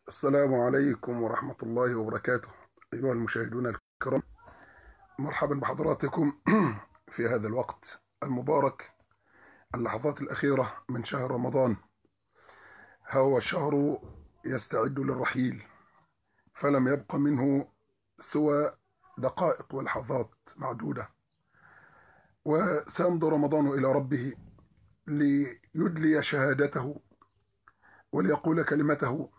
السلام عليكم ورحمة الله وبركاته أيها المشاهدون الكرام مرحبا بحضراتكم في هذا الوقت المبارك اللحظات الأخيرة من شهر رمضان هو الشهر يستعد للرحيل فلم يبق منه سوى دقائق ولحظات معدودة وسيمضي رمضان إلى ربه ليدلي شهادته وليقول كلمته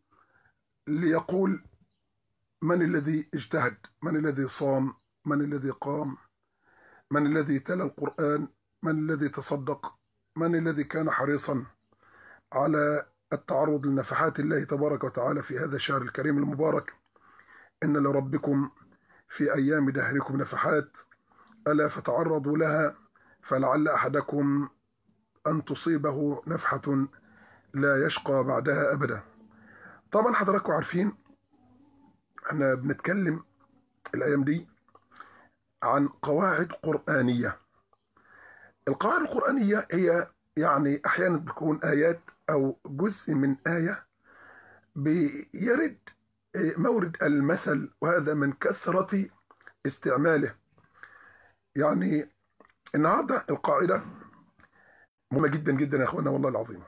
ليقول من الذي اجتهد من الذي صام من الذي قام من الذي تلا القرآن من الذي تصدق من الذي كان حريصا على التعرض لنفحات الله تبارك وتعالى في هذا الشهر الكريم المبارك إن لربكم في أيام دهركم نفحات ألا فتعرضوا لها فلعل أحدكم أن تصيبه نفحة لا يشقى بعدها أبدا طبعا حضراتكم عارفين احنا بنتكلم الأيام دي عن قواعد قرآنية القواعد القرآنية هي يعني أحيانا بتكون آيات أو جزء من آية بيرد مورد المثل وهذا من كثرة استعماله يعني النهارده القاعدة مهمة جدا جدا يا اخوانا والله العظيم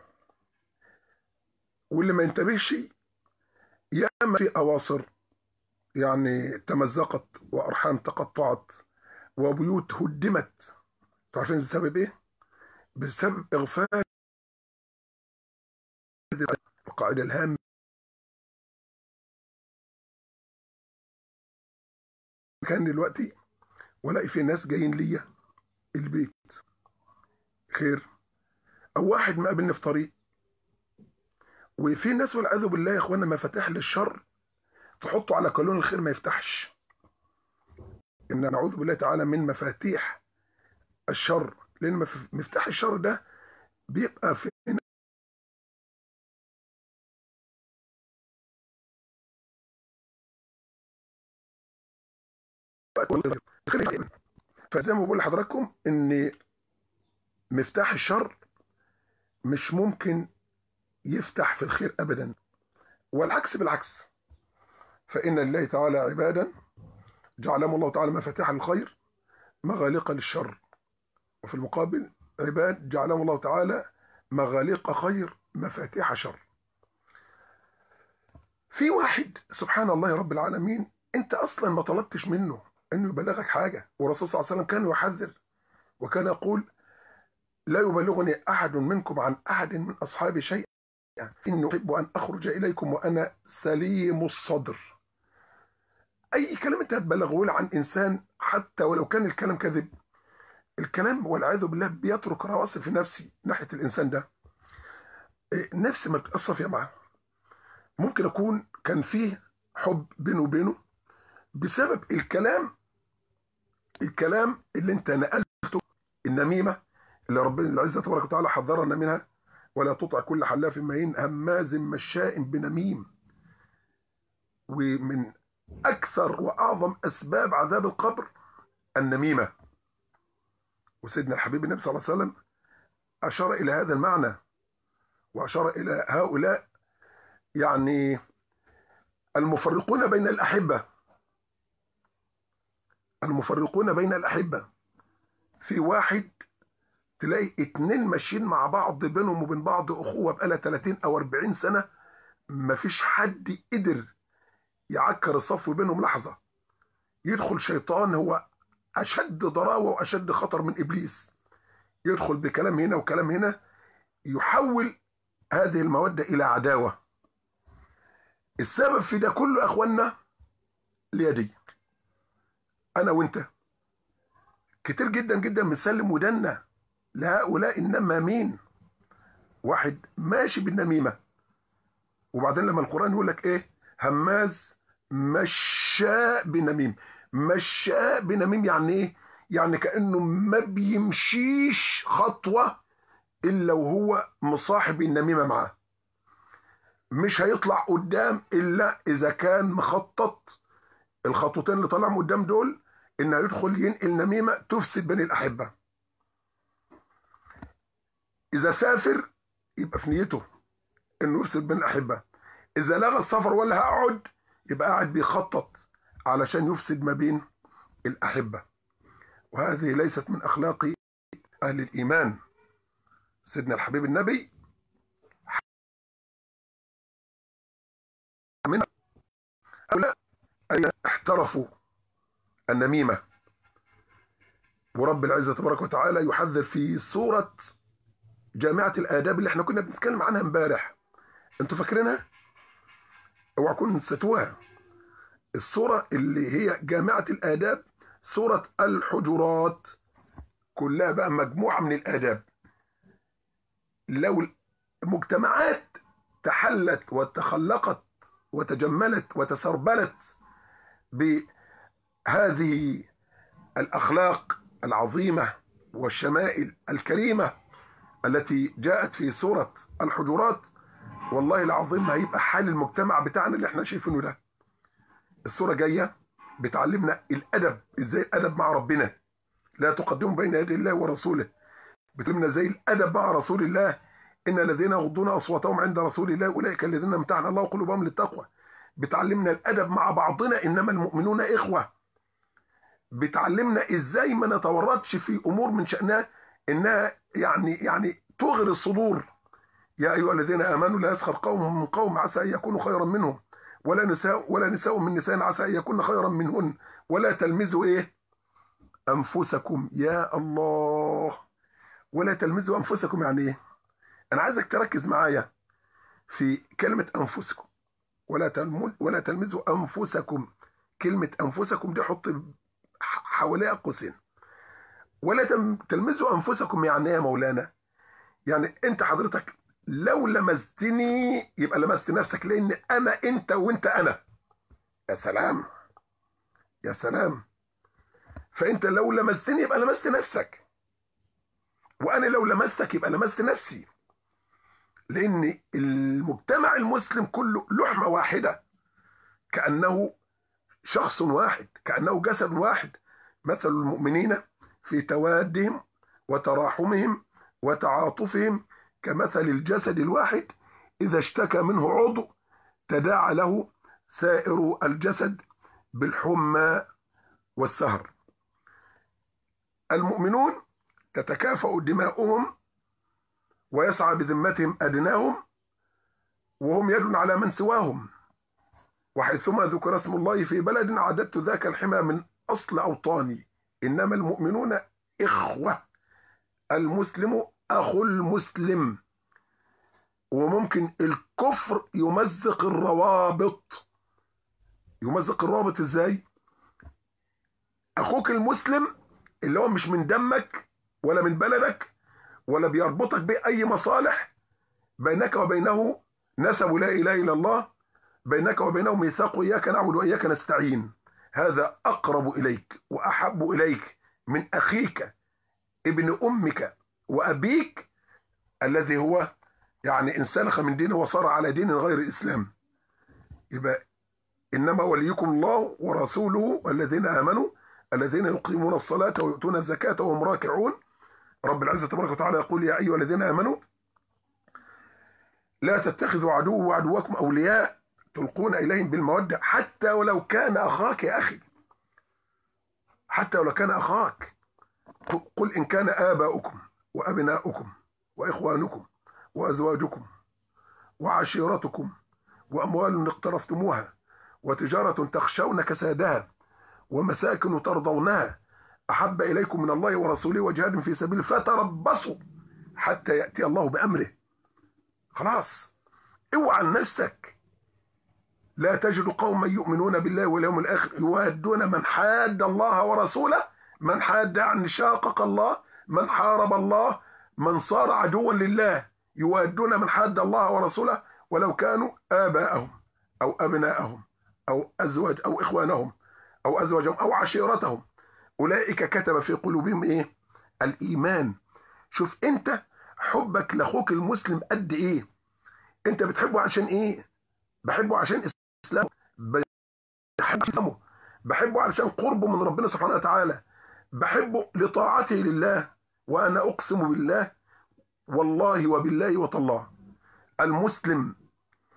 واللي ما ينتبهش ياما في أواصر يعني تمزقت وأرحام تقطعت وبيوت هدمت عارفين بسبب إيه؟ بسبب إغفال القاعدة الهامة كان دلوقتي ولاقي في ناس جايين ليا البيت خير أو واحد مقابلني في طريق وفي ناس والعياذ بالله يا اخوانا مفاتيح للشر تحطه على قانون الخير ما يفتحش ان نعوذ بالله تعالى من مفاتيح الشر لان مفتاح الشر ده بيبقى في فزي ما بقول لحضراتكم ان مفتاح الشر مش ممكن يفتح في الخير ابدا والعكس بالعكس فان لله تعالى عبادا جعلهم الله تعالى مفاتيح الخير مغاليق للشر وفي المقابل عباد جعلهم الله تعالى مغاليق خير مفاتيح شر في واحد سبحان الله رب العالمين انت اصلا ما طلبتش منه انه يبلغك حاجه والرسول صلى الله عليه وسلم كان يحذر وكان يقول لا يبلغني احد منكم عن احد من اصحابي شيئا إني أحب أن أخرج إليكم وأنا سليم الصدر أي كلام أنت هتبلغه عن إنسان حتى ولو كان الكلام كذب الكلام والعياذ بالله بيترك رواسب في نفسي ناحية الإنسان ده نفسي ما بتأثر فيها معاه ممكن أكون كان فيه حب بينه وبينه بسبب الكلام الكلام اللي أنت نقلته النميمة اللي ربنا العزة تبارك وتعالى حذرنا منها ولا تطع كل حلاف مهين هماز مشاء بنميم ومن أكثر وأعظم أسباب عذاب القبر النميمة وسيدنا الحبيب النبي صلى الله عليه وسلم أشار إلى هذا المعنى وأشار إلى هؤلاء يعني المفرقون بين الأحبة المفرقون بين الأحبة في واحد تلاقي اتنين ماشيين مع بعض بينهم وبين بعض اخوه بقالها 30 او 40 سنه مفيش حد قدر يعكر الصف بينهم لحظه يدخل شيطان هو اشد ضراوه واشد خطر من ابليس يدخل بكلام هنا وكلام هنا يحول هذه الموده الى عداوه السبب في ده كله يا اخوانا اليدي انا وانت كتير جدا جدا بنسلم ودنا لهؤلاء النمامين واحد ماشي بالنميمة وبعدين لما القرآن يقول لك ايه هماز مشاء بنميم مشاء بنميم يعني ايه يعني كأنه ما بيمشيش خطوة إلا وهو مصاحب النميمة معاه مش هيطلع قدام إلا إذا كان مخطط الخطوتين اللي طلعوا قدام دول إنه يدخل ينقل نميمة تفسد بين الأحبة إذا سافر يبقى في نيته إنه يرسل بين الأحبة اذا لغى السفر ولا هقعد يبقى قاعد بيخطط علشان يفسد ما بين الاحبه وهذه ليست من اخلاق اهل الايمان سيدنا الحبيب النبي من هؤلاء الذين احترفوا النميمه ورب العزه تبارك وتعالى يحذر في سوره جامعه الاداب اللي احنا كنا بنتكلم عنها امبارح انتوا فاكرينها؟ اوعى تكونوا نسيتوها السوره اللي هي جامعه الاداب سوره الحجرات كلها بقى مجموعه من الاداب لو المجتمعات تحلت وتخلقت وتجملت وتسربلت بهذه الاخلاق العظيمه والشمائل الكريمه التي جاءت في سوره الحجرات والله العظيم ما هيبقى حال المجتمع بتاعنا اللي احنا شايفينه ده السوره جايه بتعلمنا الادب ازاي الادب مع ربنا لا تقدموا بين يدي الله ورسوله بتعلمنا ازاي الادب مع رسول الله ان الذين يغضون اصواتهم عند رسول الله اولئك الذين امتحن الله قلوبهم للتقوى بتعلمنا الادب مع بعضنا انما المؤمنون اخوه بتعلمنا ازاي ما نتورطش في امور من شانها انها يعني يعني تغر الصدور يا ايها الذين امنوا لا يسخر قوم من قوم عسى ان يكونوا خيرا منهم ولا نساء ولا نساء من نساء عسى ان يكون خيرا منهن ولا تلمزوا ايه انفسكم يا الله ولا تلمزوا انفسكم يعني ايه انا عايزك تركز معايا في كلمه انفسكم ولا تلمل ولا تلمزوا انفسكم كلمه انفسكم دي حط حواليها قوسين ولا تلمزوا انفسكم يعني ايه يا مولانا يعني انت حضرتك لو لمستني يبقى لمست نفسك لان انا انت وانت انا يا سلام يا سلام فانت لو لمستني يبقى لمست نفسك وانا لو لمستك يبقى لمست نفسي لان المجتمع المسلم كله لحمه واحده كانه شخص واحد كانه جسد واحد مثل المؤمنين في توادهم وتراحمهم وتعاطفهم كمثل الجسد الواحد إذا اشتكى منه عضو تداعى له سائر الجسد بالحمى والسهر المؤمنون تتكافأ دماؤهم ويسعى بذمتهم أدناهم وهم يد على من سواهم وحيثما ذكر اسم الله في بلد عددت ذاك الحمى من أصل أوطاني إنما المؤمنون إخوة المسلم أخو المسلم وممكن الكفر يمزق الروابط يمزق الروابط ازاي اخوك المسلم اللي هو مش من دمك ولا من بلدك ولا بيربطك باي مصالح بينك وبينه نسب لا اله الا الله بينك وبينه ميثاق اياك نعبد واياك نستعين هذا اقرب اليك واحب اليك من اخيك ابن امك وابيك الذي هو يعني انسلخ من دينه وصار على دين غير الاسلام يبقى انما وليكم الله ورسوله والذين امنوا الذين يقيمون الصلاه ويؤتون الزكاه وهم راكعون رب العزه تبارك وتعالى يقول يا ايها الذين امنوا لا تتخذوا عدو وعدوكم اولياء تلقون اليهم بالموده حتى ولو كان اخاك يا اخي حتى ولو كان اخاك قل ان كان اباؤكم وابناؤكم واخوانكم وازواجكم وعشيرتكم واموال اقترفتموها وتجاره تخشون كسادها ومساكن ترضونها احب اليكم من الله ورسوله وجهاد في سبيله فتربصوا حتى ياتي الله بامره خلاص اوعى نفسك لا تجد قوما يؤمنون بالله واليوم الاخر يوادون من حاد الله ورسوله من حاد عن شاقق الله من حارب الله من صار عدوا لله يوادون من حاد الله ورسوله ولو كانوا آباءهم أو أبناءهم أو أزواج أو إخوانهم أو أزواجهم أو عشيرتهم أولئك كتب في قلوبهم إيه؟ الإيمان شوف أنت حبك لأخوك المسلم قد إيه أنت بتحبه عشان إيه بحبه عشان إسلامه بحبه إسلامه بحبه علشان قربه من ربنا سبحانه وتعالى بحبه لطاعته لله وأنا أقسم بالله والله وبالله وتالله المسلم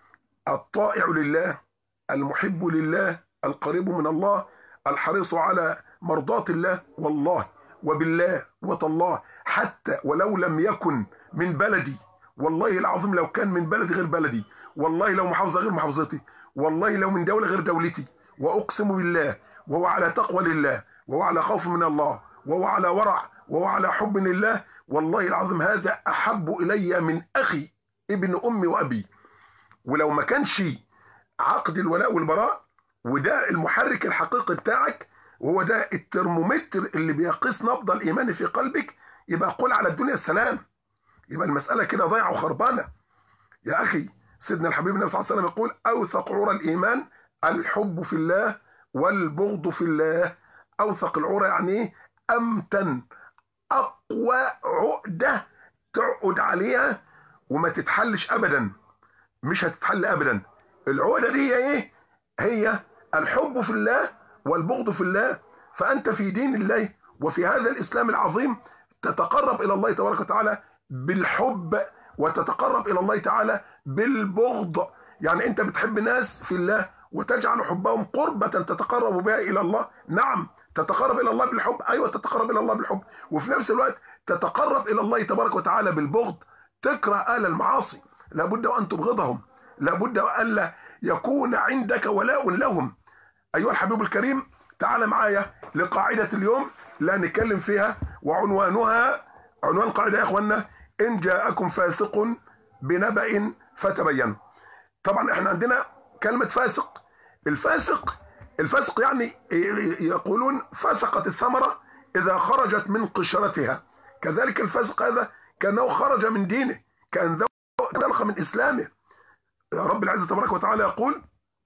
الطائع لله المحب لله القريب من الله الحريص على مرضاة الله والله وبالله وتالله حتى ولو لم يكن من بلدي والله العظيم لو كان من بلد غير بلدي والله لو محافظة غير محافظتي والله لو من دولة غير دولتي وأقسم بالله وهو على تقوى لله وهو على خوف من الله وهو على ورع وهو على حب لله والله العظيم هذا أحب إلي من أخي ابن أمي وأبي ولو ما كانش عقد الولاء والبراء وده المحرك الحقيقي بتاعك وهو ده الترمومتر اللي بيقيس نبض الإيمان في قلبك يبقى قل على الدنيا السلام يبقى المسألة كده ضايعة وخربانة يا أخي سيدنا الحبيب النبي صلى الله عليه وسلم يقول أوثق عرى الإيمان الحب في الله والبغض في الله أوثق العرى يعني إيه؟ أمتن أقوى عقدة تعقد عليها وما تتحلش أبدا مش هتتحل أبدا العقدة دي هي إيه؟ هي الحب في الله والبغض في الله فأنت في دين الله وفي هذا الإسلام العظيم تتقرب إلى الله تبارك وتعالى بالحب وتتقرب إلى الله تعالى بالبغض يعني أنت بتحب ناس في الله وتجعل حبهم قربة تتقرب بها إلى الله نعم تتقرب إلى الله بالحب أيوة تتقرب إلى الله بالحب وفي نفس الوقت تتقرب إلى الله تبارك وتعالى بالبغض تكره أهل المعاصي لابد وأن تبغضهم لابد ألا يكون عندك ولاء لهم أيها الحبيب الكريم تعال معايا لقاعدة اليوم لا نتكلم فيها وعنوانها عنوان قاعدة يا إخوانا إن جاءكم فاسق بنبأ فتبينوا طبعا احنا عندنا كلمة فاسق الفاسق الفاسق يعني يقولون فسقت الثمرة إذا خرجت من قشرتها كذلك الفاسق هذا كأنه خرج من دينه كأن ذلك من إسلامه يا رب العزة تبارك وتعالى يقول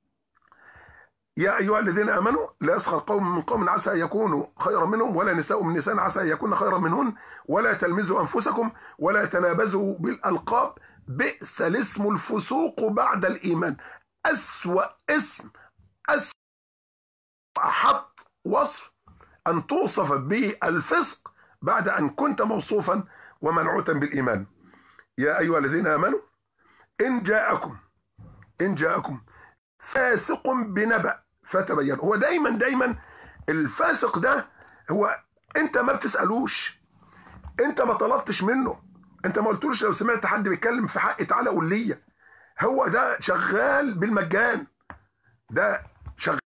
يا أيها الذين آمنوا لا يسخر قوم من قوم عسى أن يكونوا خيرا منهم ولا نساء من نساء عسى أن يكون خيرا منهن ولا تلمزوا أنفسكم ولا تنابزوا بالألقاب بئس الاسم الفسوق بعد الإيمان أسوأ اسم أسوأ أحط وصف أن توصف به الفسق بعد أن كنت موصوفا ومنعوتا بالإيمان يا أيها الذين آمنوا إن جاءكم إن جاءكم فاسق بنبأ فتبين هو دايما دايما الفاسق ده هو انت ما بتسألوش انت ما طلبتش منه انت ما قلتلوش لو سمعت حد بيتكلم في حقي تعالى قول لي هو ده شغال بالمجان ده شغال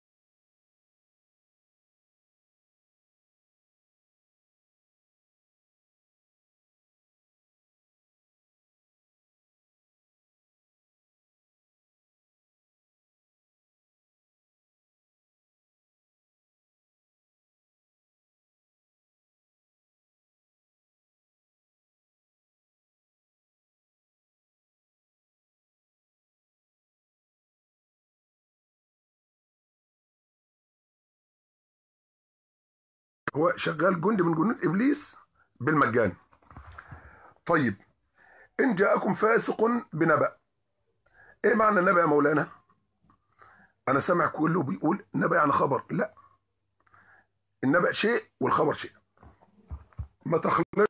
هو شغال جند من جنود ابليس بالمجان طيب ان جاءكم فاسق بنبأ ايه معنى النبأ يا مولانا انا سامع كله بيقول النبأ يعني خبر لا النبأ شيء والخبر شيء ما تخلط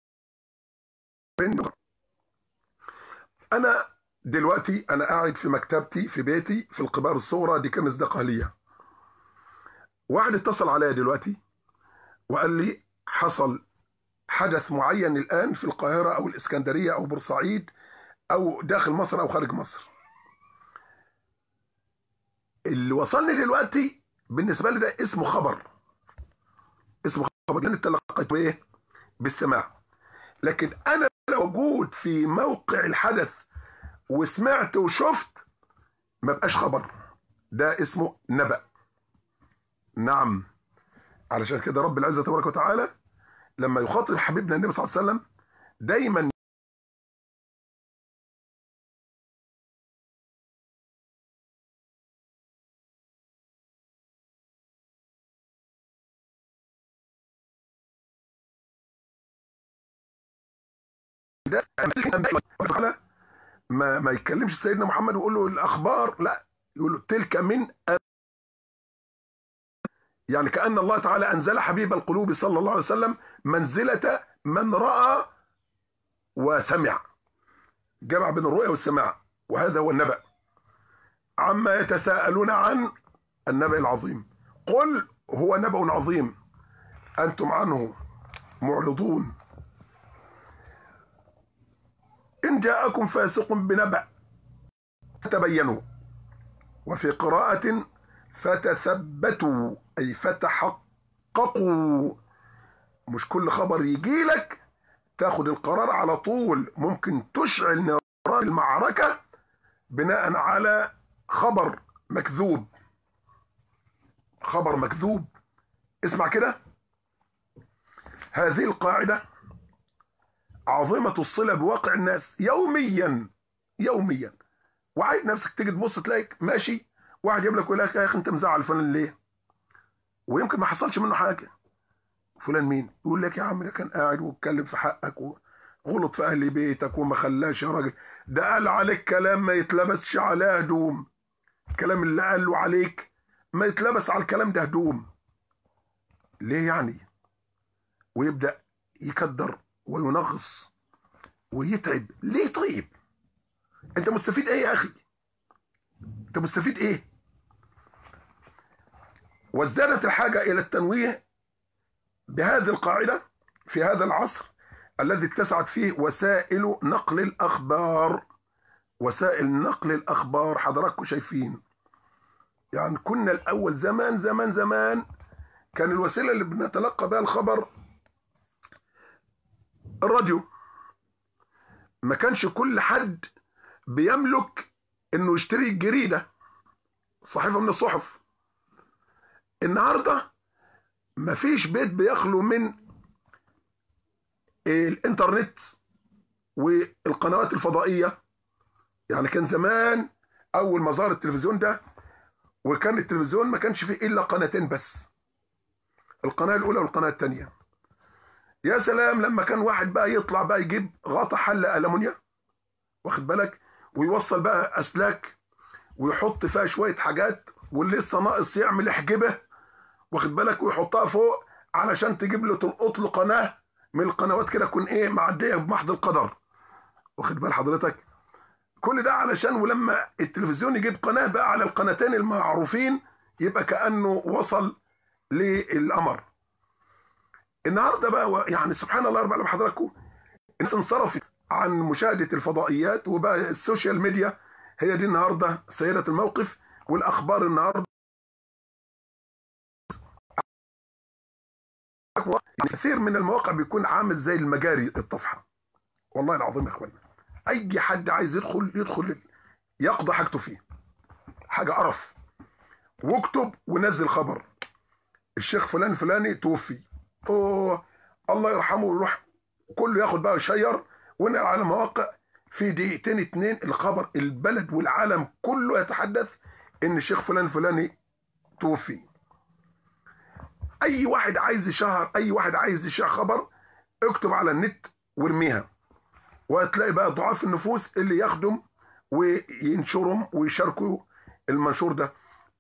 انا دلوقتي انا قاعد في مكتبتي في بيتي في القبار الصغرى دي كنز دقهليه واحد اتصل عليا دلوقتي وقال لي حصل حدث معين الآن في القاهرة أو الإسكندرية أو بورسعيد أو داخل مصر أو خارج مصر اللي وصلني دلوقتي بالنسبة لي ده اسمه خبر اسمه خبر لأن تلقيته إيه؟ بالسماع لكن أنا لو موجود في موقع الحدث وسمعت وشفت ما بقاش خبر ده اسمه نبأ نعم علشان كده رب العزة تبارك وتعالى لما يخاطب حبيبنا النبي صلى الله عليه وسلم دايما ما ما يتكلمش سيدنا محمد ويقول له الاخبار لا يقول له تلك من يعني كأن الله تعالى أنزل حبيب القلوب صلى الله عليه وسلم منزلة من رأى وسمع جمع بين الرؤية والسماع وهذا هو النبأ عما يتساءلون عن النبأ العظيم قل هو نبأ عظيم أنتم عنه معرضون إن جاءكم فاسق بنبأ فتبينوا وفي قراءة فتثبتوا أي فتحققوا مش كل خبر يجي لك تاخد القرار على طول ممكن تشعل نيران المعركة بناء على خبر مكذوب خبر مكذوب اسمع كده هذه القاعدة عظيمة الصلة بواقع الناس يوميا يوميا وعايز نفسك تيجي تبص تلاقيك ماشي واحد يقول لك يقول لك يا اخي انت مزعل فلان ليه؟ ويمكن ما حصلش منه حاجه فلان مين؟ يقول لك يا عم ده كان قاعد واتكلم في حقك وغلط في اهل بيتك وما خلاش يا راجل ده قال عليك كلام ما يتلبسش عليه هدوم الكلام اللي قاله عليك ما يتلبس على الكلام ده هدوم ليه يعني؟ ويبدا يكدر وينغص ويتعب ليه طيب؟ انت مستفيد ايه يا اخي؟ انت مستفيد ايه؟ وازدادت الحاجة إلى التنويه بهذه القاعدة في هذا العصر الذي اتسعت فيه وسائل نقل الأخبار وسائل نقل الأخبار حضراتكم شايفين يعني كنا الأول زمان زمان زمان كان الوسيلة اللي بنتلقى بها الخبر الراديو ما كانش كل حد بيملك انه يشتري جريدة صحيفة من الصحف النهاردة مفيش بيت بيخلو من الانترنت والقنوات الفضائية يعني كان زمان اول ما ظهر التلفزيون ده وكان التلفزيون ما كانش فيه الا قناتين بس القناة الاولى والقناة الثانية يا سلام لما كان واحد بقى يطلع بقى يجيب غطا حلة ألمونيا واخد بالك ويوصل بقى اسلاك ويحط فيها شويه حاجات واللي لسه ناقص يعمل حجبه واخد بالك ويحطها فوق علشان تجيب له تلقط له قناه من القنوات كده تكون ايه معديه بمحض القدر واخد بال حضرتك كل ده علشان ولما التلفزيون يجيب قناه بقى على القناتين المعروفين يبقى كانه وصل للقمر النهارده بقى يعني سبحان الله رب العالمين حضراتكم الناس انصرفت عن مشاهدة الفضائيات وبقى السوشيال ميديا هي دي النهاردة سيدة الموقف والأخبار النهاردة يعني كثير من المواقع بيكون عامل زي المجاري الطفحة والله العظيم يا اخوانا أي حد عايز يدخل يدخل يقضي حاجته فيه حاجة قرف واكتب ونزل خبر الشيخ فلان فلاني توفي اوه الله يرحمه ويروح كله ياخد بقى يشير ونقل على مواقع في دقيقتين اتنين الخبر البلد والعالم كله يتحدث ان الشيخ فلان فلاني توفي اي واحد عايز يشهر اي واحد عايز يشيع خبر اكتب على النت وارميها وهتلاقي بقى ضعاف النفوس اللي يخدم وينشرهم ويشاركوا المنشور ده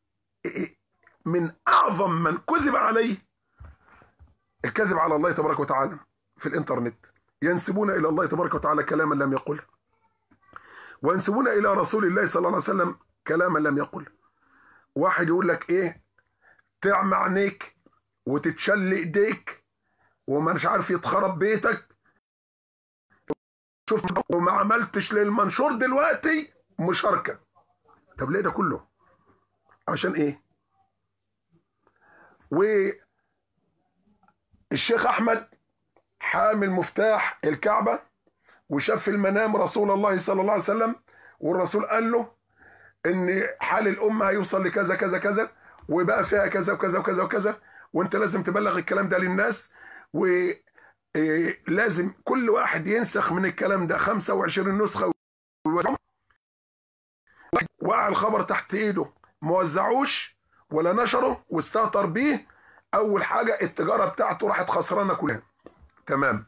من اعظم من كذب عليه الكذب على الله تبارك وتعالى في الانترنت ينسبون الى الله تبارك وتعالى كلاما لم يقله وينسبون الى رسول الله صلى الله عليه وسلم كلاما لم يقل واحد يقول لك ايه تعمى عينيك وتتشل ايديك وما مش عارف يتخرب بيتك شوف وما عملتش للمنشور دلوقتي مشاركه طب ليه ده كله عشان ايه والشيخ احمد حامل مفتاح الكعبة وشاف في المنام رسول الله صلى الله عليه وسلم والرسول قال له ان حال الامه هيوصل لكذا كذا كذا وبقى فيها كذا وكذا وكذا وكذا وانت لازم تبلغ الكلام ده للناس ولازم كل واحد ينسخ من الكلام ده 25 نسخه وقع الخبر تحت ايده ما وزعوش ولا نشره واستهتر بيه اول حاجه التجاره بتاعته راحت خسرانه كلها تمام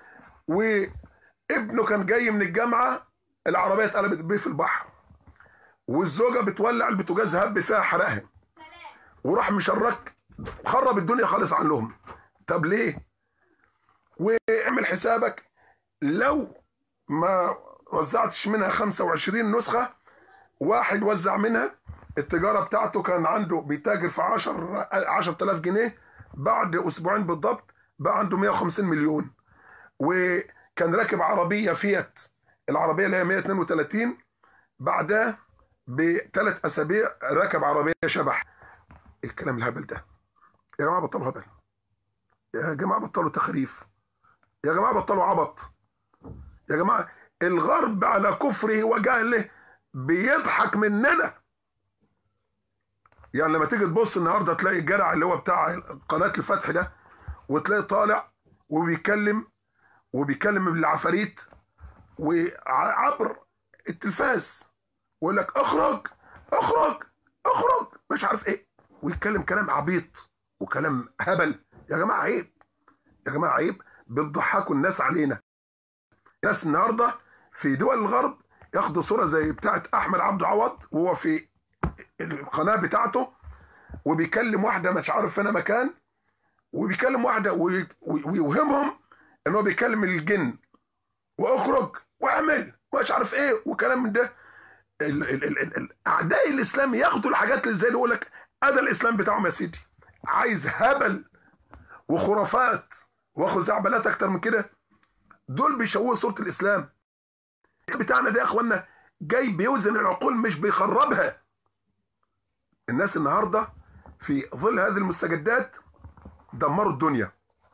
وابنه كان جاي من الجامعه العربيه اتقلبت بيه في البحر والزوجه بتولع البوتاجاز هب فيها حرقها وراح مشرك خرب الدنيا خالص عنهم طب ليه واعمل حسابك لو ما وزعتش منها 25 نسخه واحد وزع منها التجاره بتاعته كان عنده بيتاجر في 10 10000 جنيه بعد اسبوعين بالضبط بقى عنده 150 مليون وكان راكب عربيه فيات العربيه اللي هي 132 بعدها بثلاث اسابيع راكب عربيه شبح الكلام الهبل ده يا جماعه بطلوا هبل يا جماعه بطلوا تخريف يا جماعه بطلوا عبط يا جماعه الغرب على كفره وجهله بيضحك مننا يعني لما تيجي تبص النهارده تلاقي الجرع اللي هو بتاع قناه الفتح ده وتلاقي طالع وبيتكلم وبيتكلم بالعفاريت وعبر التلفاز ويقول لك اخرج اخرج اخرج مش عارف ايه ويتكلم كلام عبيط وكلام هبل يا جماعه عيب يا جماعه عيب بتضحكوا الناس علينا الناس النهارده في دول الغرب ياخدوا صوره زي بتاعه احمد عبد عوض وهو في القناه بتاعته وبيكلم واحده مش عارف فين مكان وبيكلم واحده ويوهمهم ان هو بيكلم الجن واخرج واعمل ومش عارف ايه وكلام من ده ال ال ال ال اعداء الاسلام ياخدوا الحاجات اللي زي دي يقول لك ادى الاسلام بتاعهم يا سيدي عايز هبل وخرافات وخزعبلات اكتر من كده دول بيشوهوا صوره الاسلام بتاعنا ده يا اخوانا جاي بيوزن العقول مش بيخربها الناس النهارده في ظل هذه المستجدات دمروا الدنيا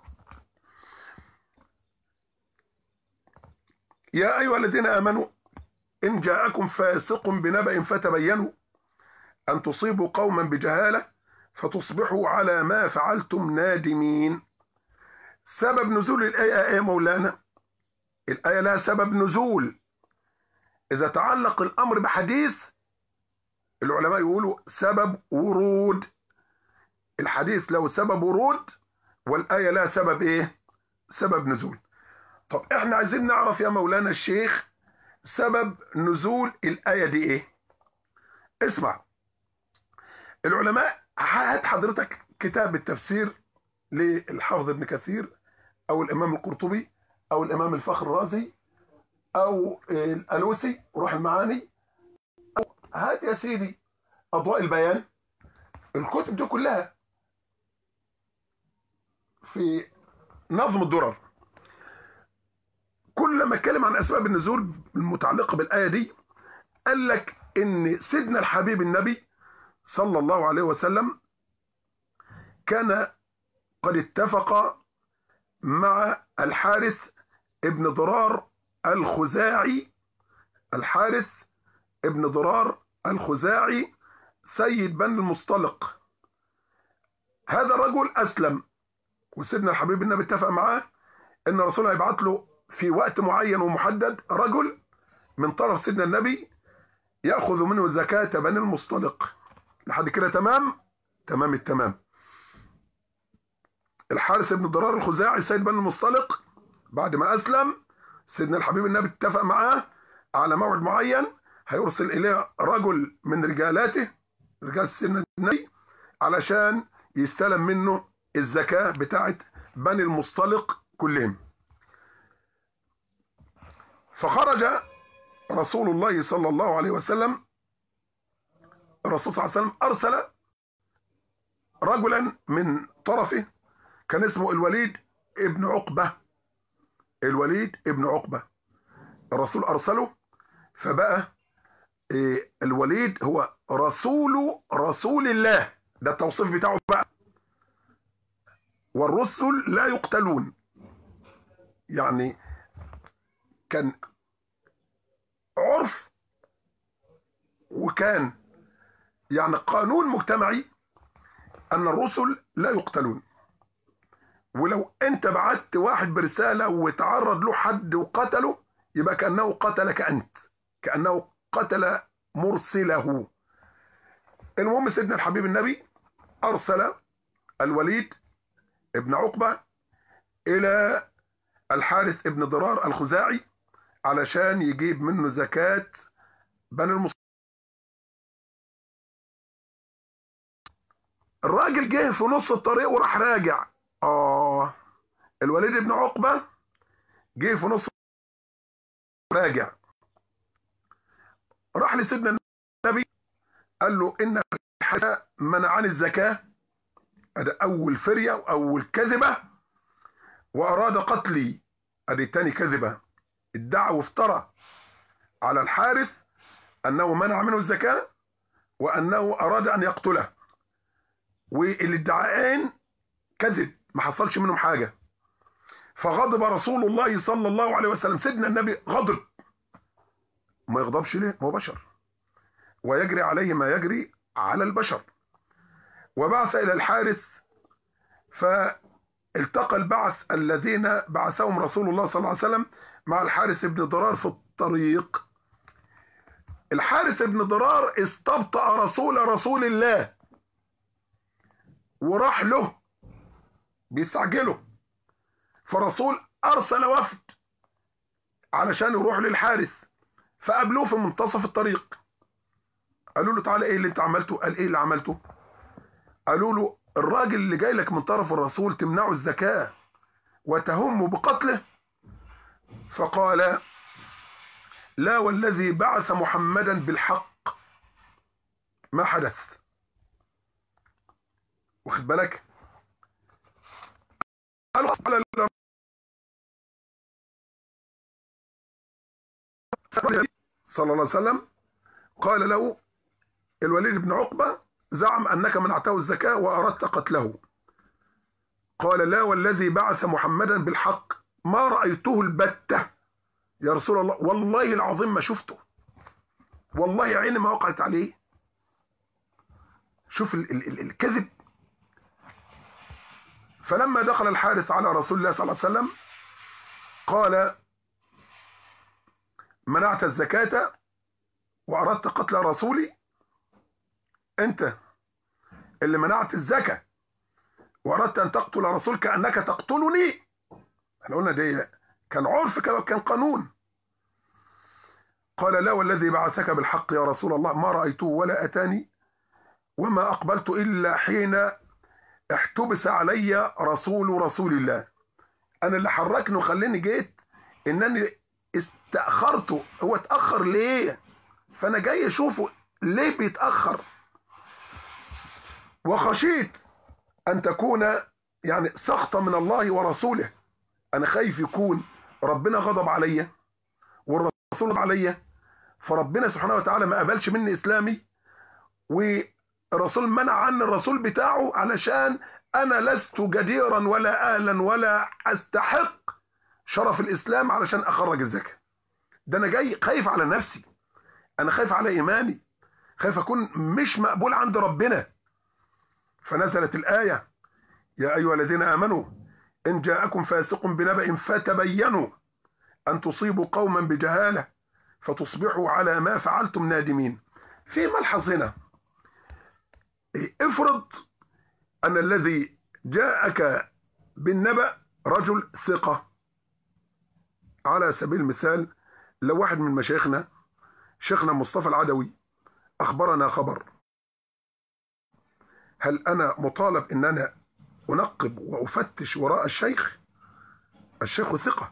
يا ايها الذين امنوا ان جاءكم فاسق بنبأ فتبينوا ان تصيبوا قوما بجهاله فتصبحوا على ما فعلتم نادمين سبب نزول الايه ايه مولانا الايه لها سبب نزول اذا تعلق الامر بحديث العلماء يقولوا سبب ورود الحديث له سبب ورود والآية لها سبب إيه؟ سبب نزول طب إحنا عايزين نعرف يا مولانا الشيخ سبب نزول الآية دي إيه؟ اسمع العلماء هات حضرتك كتاب التفسير للحافظ ابن كثير أو الإمام القرطبي أو الإمام الفخر الرازي أو الألوسي روح المعاني أو هات يا سيدي أضواء البيان الكتب دي كلها في نظم الدرر كل ما اتكلم عن اسباب النزول المتعلقه بالايه دي قال لك ان سيدنا الحبيب النبي صلى الله عليه وسلم كان قد اتفق مع الحارث ابن ضرار الخزاعي الحارث ابن ضرار الخزاعي سيد بني المصطلق هذا الرجل اسلم وسيدنا الحبيب النبي اتفق معاه ان الرسول هيبعت له في وقت معين ومحدد رجل من طرف سيدنا النبي ياخذ منه زكاه بني المصطلق لحد كده تمام تمام التمام الحارث بن ضرار الخزاعي سيد بني المصطلق بعد ما اسلم سيدنا الحبيب النبي اتفق معاه على موعد معين هيرسل اليه رجل من رجالاته رجال سيدنا النبي علشان يستلم منه الزكاة بتاعت بني المصطلق كلهم فخرج رسول الله صلى الله عليه وسلم الرسول صلى الله عليه وسلم أرسل رجلا من طرفه كان اسمه الوليد ابن عقبة الوليد ابن عقبة الرسول أرسله فبقى الوليد هو رسول رسول الله ده التوصيف بتاعه بقى والرسل لا يقتلون يعني كان عرف وكان يعني قانون مجتمعي ان الرسل لا يقتلون ولو انت بعت واحد برساله وتعرض له حد وقتله يبقى كانه قتلك انت كانه قتل مرسله المهم سيدنا الحبيب النبي ارسل الوليد ابن عقبة إلى الحارث ابن ضرار الخزاعي علشان يجيب منه زكاة بني المصطلق الراجل جه في نص الطريق وراح راجع آه الوليد ابن عقبة جه في نص راجع راح لسيدنا النبي قال له إن الحارث منعني الزكاة هذا أول فرية وأول كذبة وأراد قتلي ادي تاني كذبة ادعى وافترى على الحارث أنه منع منه الزكاة وأنه أراد أن يقتله والادعاءين كذب ما حصلش منهم حاجة فغضب رسول الله صلى الله عليه وسلم سيدنا النبي غضب ما يغضبش ليه هو بشر ويجري عليه ما يجري على البشر وبعث إلى الحارث فالتقى البعث الذين بعثهم رسول الله صلى الله عليه وسلم مع الحارث بن ضرار في الطريق الحارث بن ضرار استبطأ رسول رسول الله وراح له بيستعجله فالرسول أرسل وفد علشان يروح للحارث فقابلوه في منتصف الطريق قالوا له تعالى ايه اللي انت عملته قال ايه اللي عملته قالوا له الراجل اللي جاي لك من طرف الرسول تمنعه الزكاة وتهمه بقتله فقال لا والذي بعث محمدا بالحق ما حدث واخد بالك قال صلى الله عليه وسلم قال له الوليد بن عقبة زعم أنك منعته الزكاة وأردت قتله قال لا والذي بعث محمدا بالحق ما رأيته البتة يا رسول الله والله العظيم ما شفته والله عيني ما وقعت عليه شوف ال ال ال الكذب فلما دخل الحارث على رسول الله صلى الله عليه وسلم قال منعت الزكاة وأردت قتل رسولي أنت اللي منعت الزكاة وأردت أن تقتل رسول كأنك تقتلني احنا قلنا دي كان عرف كده كان قانون قال لا والذي بعثك بالحق يا رسول الله ما رأيته ولا أتاني وما أقبلت إلا حين احتبس علي رسول رسول الله أنا اللي حركني وخليني جيت إنني استأخرته هو اتأخر ليه فأنا جاي أشوفه ليه بيتأخر وخشيت أن تكون يعني سخطة من الله ورسوله أنا خايف يكون ربنا غضب عليا والرسول غضب عليا فربنا سبحانه وتعالى ما قبلش مني إسلامي والرسول منع عني الرسول بتاعه علشان أنا لست جديرا ولا أهلا ولا أستحق شرف الإسلام علشان أخرج الزكاة ده أنا جاي خايف على نفسي أنا خايف على إيماني خايف أكون مش مقبول عند ربنا فنزلت الآية يا أيها الذين آمنوا إن جاءكم فاسق بنبأ فتبينوا أن تصيبوا قوما بجهالة فتصبحوا على ما فعلتم نادمين في ملحظ هنا افرض أن الذي جاءك بالنبأ رجل ثقة على سبيل المثال لو واحد من مشايخنا شيخنا مصطفى العدوي أخبرنا خبر هل أنا مطالب أن أنا أنقب وأفتش وراء الشيخ الشيخ ثقة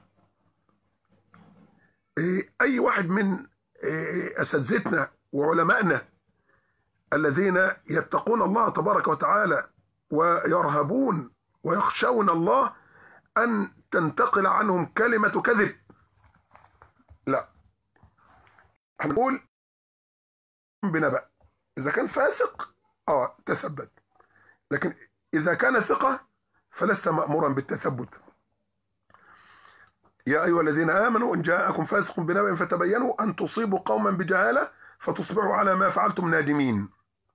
أي واحد من أساتذتنا وعلمائنا الذين يتقون الله تبارك وتعالى ويرهبون ويخشون الله أن تنتقل عنهم كلمة كذب لا هنقول بنبأ إذا كان فاسق اه تثبت لكن إذا كان ثقة فلست مأمورا بالتثبت يا أيها الذين آمنوا إن جاءكم فاسق بنبأ فتبينوا أن تصيبوا قوما بجهالة فتصبحوا على ما فعلتم نادمين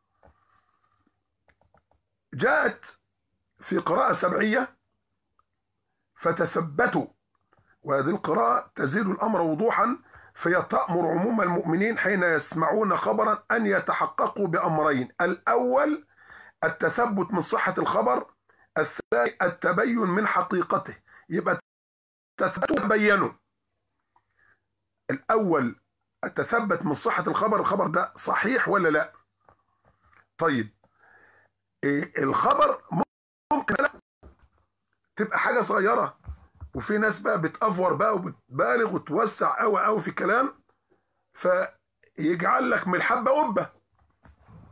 جاءت في قراءة سبعية فتثبتوا وهذه القراءة تزيد الأمر وضوحا فهي تأمر عموم المؤمنين حين يسمعون خبرا أن يتحققوا بأمرين الأول التثبت من صحة الخبر الثاني التبين من حقيقته يبقى تثبتوا تبينوا الأول التثبت من صحة الخبر الخبر ده صحيح ولا لا طيب إيه الخبر ممكن لا تبقى حاجة صغيرة وفي ناس بقى بتأفور بقى وبتبالغ وتوسع قوي قوي في الكلام فيجعل لك من الحبة قبة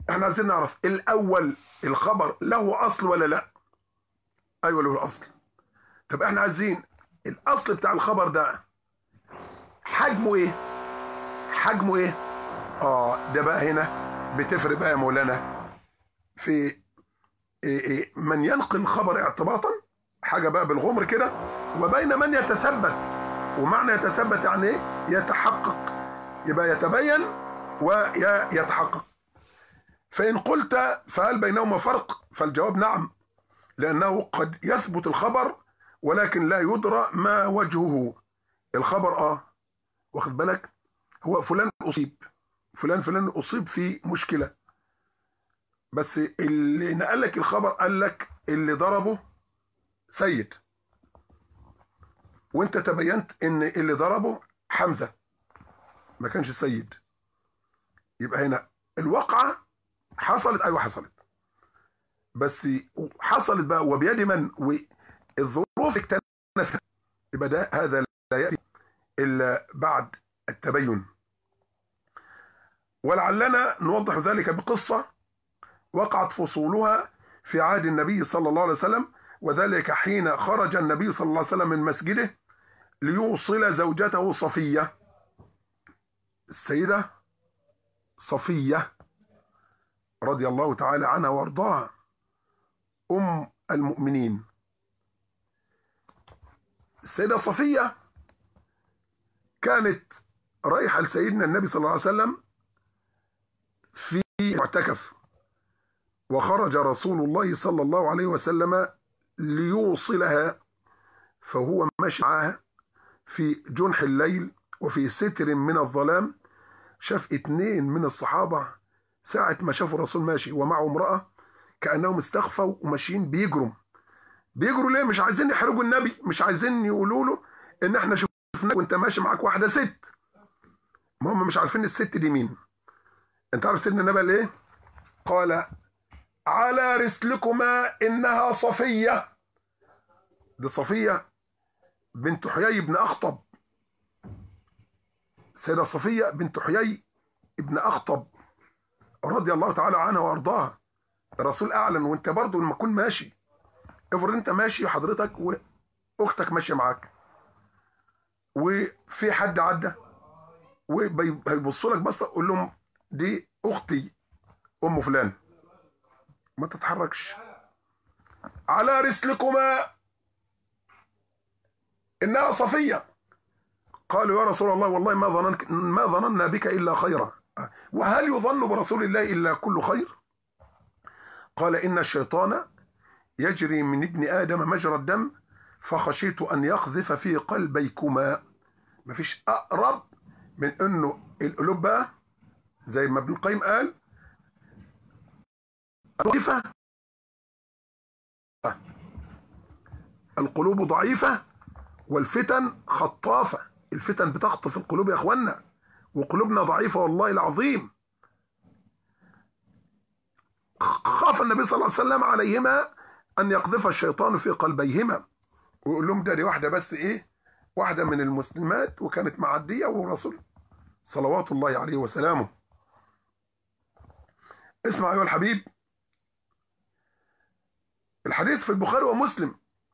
احنا عايزين نعرف الاول الخبر له اصل ولا لا ايوه له اصل طب احنا عايزين الاصل بتاع الخبر ده حجمه ايه حجمه ايه اه ده بقى هنا بتفرق بقى يا مولانا في إيه إيه من ينقل الخبر اعتباطا حاجه بقى بالغمر كده وبين من يتثبت ومعنى يتثبت يعني ايه يتحقق يبقى يتبين ويتحقق فإن قلت فهل بينهما فرق فالجواب نعم لأنه قد يثبت الخبر ولكن لا يدرى ما وجهه الخبر آه واخد بالك هو فلان أصيب فلان فلان أصيب في مشكلة بس اللي نقل لك الخبر قال لك اللي ضربه سيد وانت تبينت ان اللي ضربه حمزة ما كانش سيد يبقى هنا الواقعة حصلت ايوه حصلت بس حصلت بقى وبيد من والظروف اكتنفت يبقى ده هذا لا ياتي الا بعد التبين ولعلنا نوضح ذلك بقصه وقعت فصولها في عهد النبي صلى الله عليه وسلم وذلك حين خرج النبي صلى الله عليه وسلم من مسجده ليوصل زوجته صفيه السيده صفيه رضي الله تعالى عنها وارضاها ام المؤمنين السيده صفيه كانت رايحه لسيدنا النبي صلى الله عليه وسلم في معتكف وخرج رسول الله صلى الله عليه وسلم ليوصلها فهو ماشي معاها في جنح الليل وفي ستر من الظلام شاف اتنين من الصحابة ساعة ما شافوا الرسول ماشي ومعه امرأة كأنهم استخفوا وماشيين بيجروا بيجروا ليه مش عايزين يحرجوا النبي مش عايزين يقولوا له ان احنا شفناك وانت ماشي معاك واحدة ست ما هم مش عارفين الست دي مين انت عارف سيدنا النبي قال ايه قال على رسلكما انها صفيه دي صفيه بنت حيي بن اخطب السيده صفيه بنت حيي ابن اخطب رضي الله تعالى عنها وارضاها الرسول اعلن وانت برضو لما تكون ماشي افرض انت ماشي حضرتك واختك ماشيه معاك وفي حد عدى وهيبصوا لك بصه قول لهم دي اختي ام فلان ما تتحركش على رسلكما انها صفيه قالوا يا رسول الله والله ما ظنن ما ظننا بك الا خيرا وهل يظن برسول الله الا كل خير قال ان الشيطان يجري من ابن ادم مجرى الدم فخشيت ان يقذف في قلبيكما مفيش اقرب من انه القلوب بقى زي ما ابن القيم قال ضعيفة القلوب ضعيفة والفتن خطافة الفتن بتخطف القلوب يا اخوانا وقلوبنا ضعيفة والله العظيم خاف النبي صلى الله عليه وسلم عليهما أن يقذف الشيطان في قلبيهما ويقول لهم ده دي واحدة بس إيه واحدة من المسلمات وكانت معدية والرسول صلوات الله عليه وسلامه اسمع أيها الحبيب الحديث في البخاري ومسلم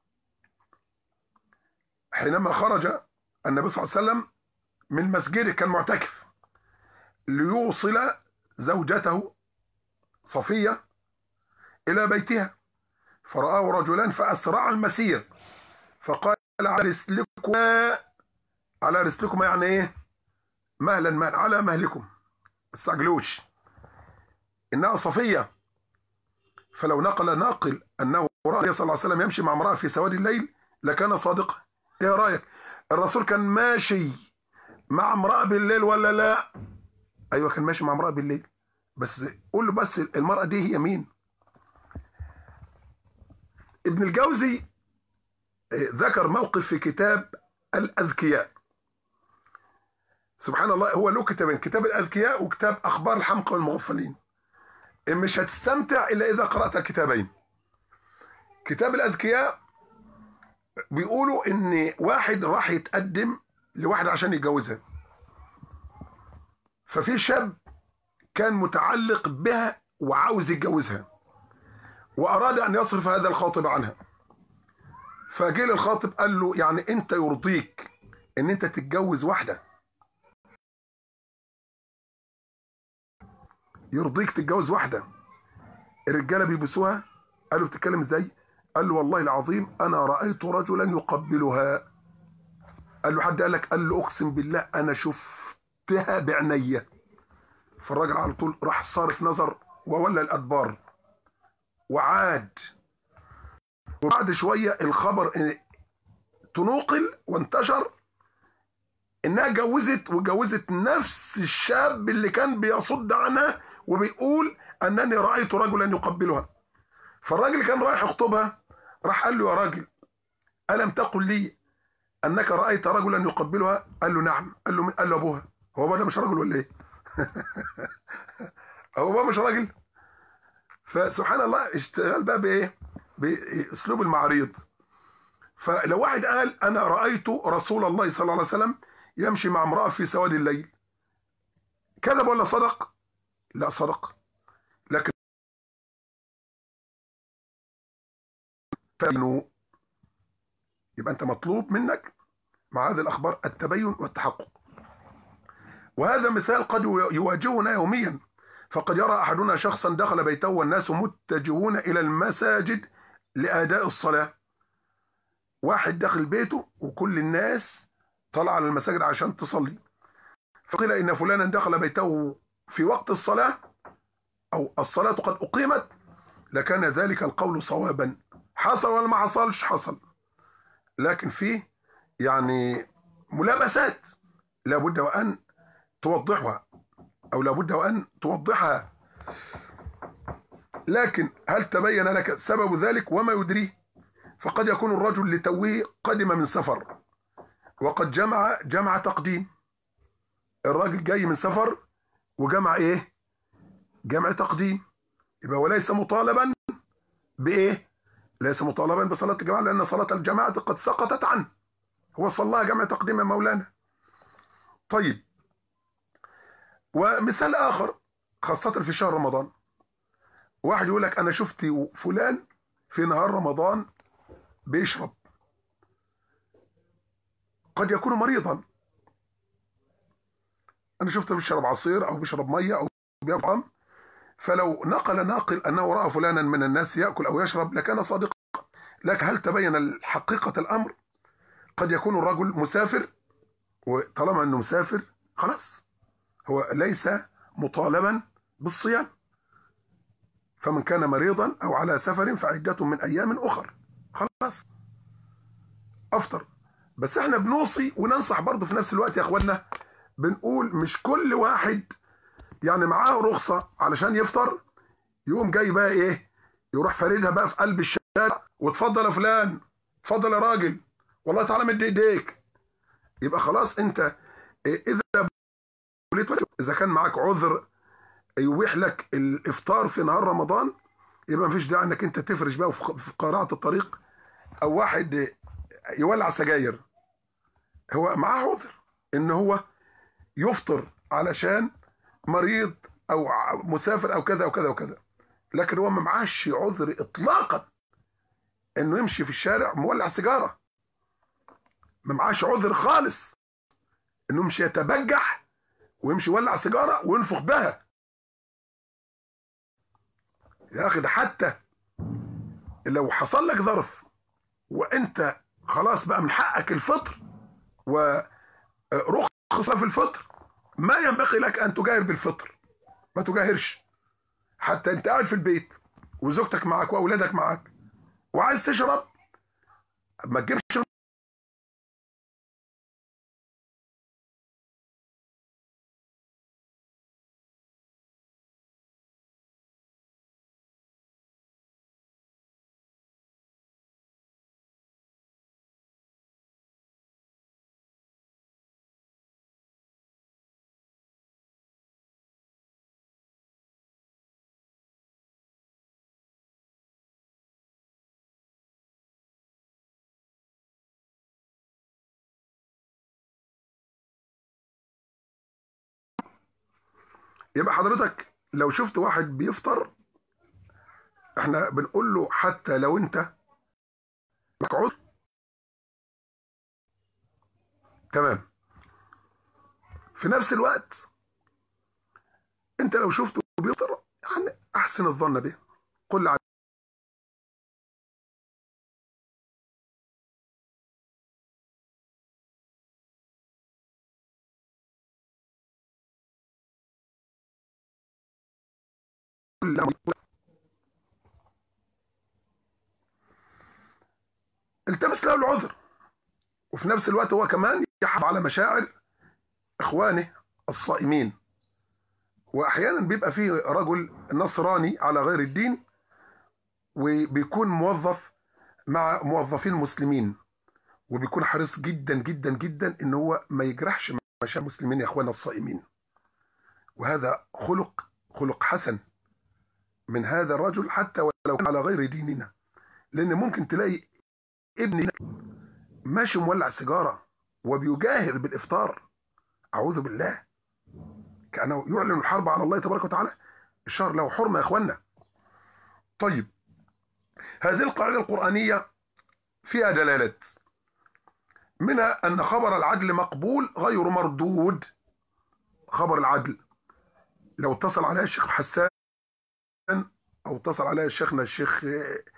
حينما خرج النبي صلى الله عليه وسلم من مسجده كان معتكف ليوصل زوجته صفية إلى بيتها فرآه رجلان فأسرع المسير فقال على رسلكما على رسلكما يعني إيه مهلا مهلا على مهلكم ما تستعجلوش إنها صفية فلو نقل ناقل أنه رأى النبي صلى الله عليه وسلم يمشي مع امرأة في سواد الليل لكان صادقا إيه رأيك الرسول كان ماشي مع امرأة بالليل ولا لا أيوة كان ماشي مع امرأة بالليل بس قول له بس المرأة دي هي مين ابن الجوزي ذكر موقف في كتاب الأذكياء سبحان الله هو له كتابين كتاب الأذكياء وكتاب أخبار الحمقى والمغفلين مش هتستمتع إلا إذا قرأت الكتابين كتاب الأذكياء بيقولوا إن واحد راح يتقدم لواحد عشان يتجوزها ففي شاب كان متعلق بها وعاوز يتجوزها وأراد أن يصرف هذا الخاطب عنها فجه للخاطب قال له يعني أنت يرضيك إن أنت تتجوز واحدة يرضيك تتجوز واحدة الرجالة بيبوسوها قال له بتتكلم ازاي؟ قال له والله العظيم أنا رأيت رجلا يقبلها قال له حد قال لك قال له أقسم بالله أنا شفتها بعينيا فالراجل على طول راح صارف نظر وولى الأدبار وعاد وبعد شوية الخبر تنوقل وانتشر انها جوزت وجوزت نفس الشاب اللي كان بيصد عنها وبيقول انني رايت رجلا يقبلها فالراجل كان رايح يخطبها راح قال له يا راجل الم تقل لي انك رايت رجلا يقبلها قال له نعم قال له من قال له ابوها هو ابوها مش راجل ولا ايه هو ابوها مش راجل فسبحان الله اشتغل بقى بايه باسلوب المعاريض فلو واحد قال انا رايت رسول الله صلى الله عليه وسلم يمشي مع امراه في سواد الليل كذب ولا صدق لا صدق لكن فإنه يبقى انت مطلوب منك مع هذه الاخبار التبين والتحقق وهذا مثال قد يواجهنا يوميا فقد يرى احدنا شخصا دخل بيته والناس متجهون الى المساجد لاداء الصلاه واحد داخل بيته وكل الناس طلع على المساجد عشان تصلي فقيل ان فلانا دخل بيته في وقت الصلاه او الصلاه قد اقيمت لكان ذلك القول صوابا حصل ولا ما حصلش حصل لكن فيه يعني ملابسات لابد وان توضحها او لابد وان توضحها لكن هل تبين لك سبب ذلك وما يدريه فقد يكون الرجل لتوه قدم من سفر وقد جمع جمع تقديم الراجل جاي من سفر وجمع ايه جمع تقديم يبقى وليس مطالبا بايه ليس مطالبا بصلاة الجماعة لأن صلاة الجماعة قد سقطت عنه هو صلاها جمع تقديم يا مولانا طيب ومثال آخر خاصة في شهر رمضان واحد يقول لك أنا شفت فلان في نهار رمضان بيشرب قد يكون مريضا أنا شفته بيشرب عصير أو بيشرب مية أو بيطعم فلو نقل ناقل أنه رأى فلانا من الناس يأكل أو يشرب لكان صادقا لكن هل تبين حقيقة الأمر قد يكون الرجل مسافر وطالما أنه مسافر خلاص هو ليس مطالبا بالصيام فمن كان مريضا أو على سفر فعدة من أيام أخر خلاص أفطر بس احنا بنوصي وننصح برضه في نفس الوقت يا اخوانا بنقول مش كل واحد يعني معاه رخصة علشان يفطر يقوم جاي بقى ايه يروح فاردها بقى في قلب الشارع وتفضل يا فلان اتفضل يا راجل والله تعالى مد ايديك يبقى خلاص انت اذا اذا كان معاك عذر يبيح لك الافطار في نهار رمضان يبقى مفيش داعي انك انت تفرش بقى في قارعة الطريق او واحد يولع سجاير هو معاه عذر ان هو يفطر علشان مريض او مسافر او كذا او كذا وكذا لكن هو ما معاش عذر اطلاقا انه يمشي في الشارع مولع سيجاره ما معاش عذر خالص انه يمشي يتبجح ويمشي يولع سيجاره وينفخ بها يا اخي ده حتى لو حصل لك ظرف وانت خلاص بقى من حقك الفطر ورخص في الفطر ما ينبغي لك ان تجاهر بالفطر ما تجاهرش حتى انت قاعد في البيت وزوجتك معك واولادك معك وعايز تشرب ما تجيبش يبقى حضرتك لو شفت واحد بيفطر احنا بنقول له حتى لو انت مقعود تمام في نفس الوقت انت لو شفته بيفطر يعني احسن الظن به قل عليه التمس له العذر وفي نفس الوقت هو كمان يحافظ على مشاعر اخوانه الصائمين واحيانا بيبقى فيه رجل نصراني على غير الدين وبيكون موظف مع موظفين مسلمين وبيكون حريص جدا جدا جدا ان هو ما يجرحش مشاعر المسلمين يا اخوانا الصائمين وهذا خلق خلق حسن من هذا الرجل حتى ولو كان على غير ديننا لان ممكن تلاقي ابن ماشي مولع سيجاره وبيجاهر بالافطار اعوذ بالله كانه يعلن الحرب على الله تبارك وتعالى الشهر له حرمه يا اخوانا طيب هذه القاعده القرانيه فيها دلالات منها ان خبر العدل مقبول غير مردود خبر العدل لو اتصل عليها الشيخ حسان او اتصل عليها شيخنا الشيخ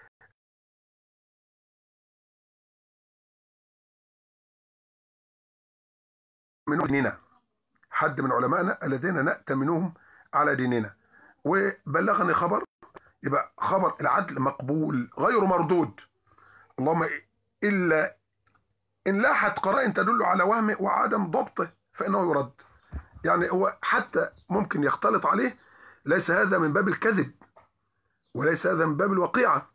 من ديننا حد من علمائنا الذين نأتمنهم على ديننا وبلغني خبر يبقى خبر العدل مقبول غير مردود اللهم إلا إن لاحت قرائن تدل على وهمه وعدم ضبطه فإنه يرد يعني هو حتى ممكن يختلط عليه ليس هذا من باب الكذب وليس هذا من باب الوقيعة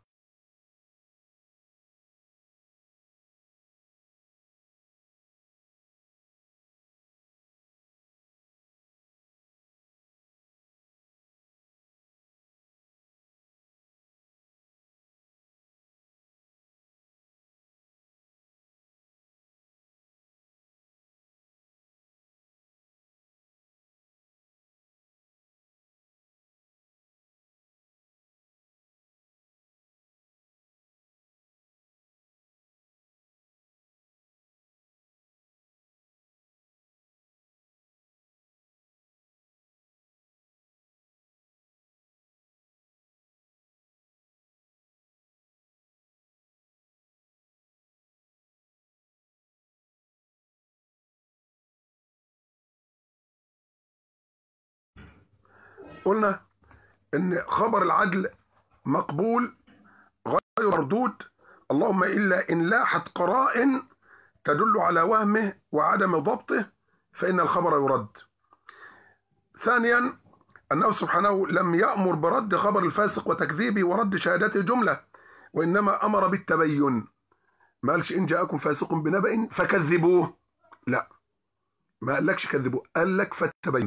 قلنا ان خبر العدل مقبول غير مردود اللهم الا ان لاحت قرائن تدل على وهمه وعدم ضبطه فان الخبر يرد ثانيا انه سبحانه لم يامر برد خبر الفاسق وتكذيبه ورد شهادته جمله وانما امر بالتبين ما قالش ان جاءكم فاسق بنبأ فكذبوه لا ما قالكش كذبوه قال لك فاتبينوا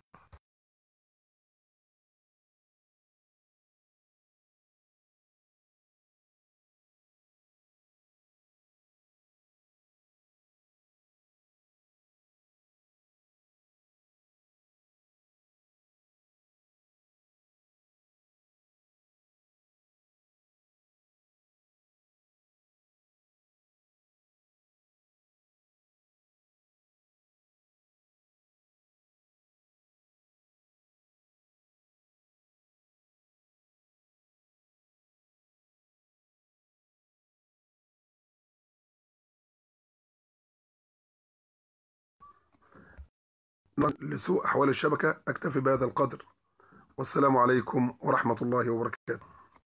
لسوء أحوال الشبكة أكتفي بهذا القدر والسلام عليكم ورحمة الله وبركاته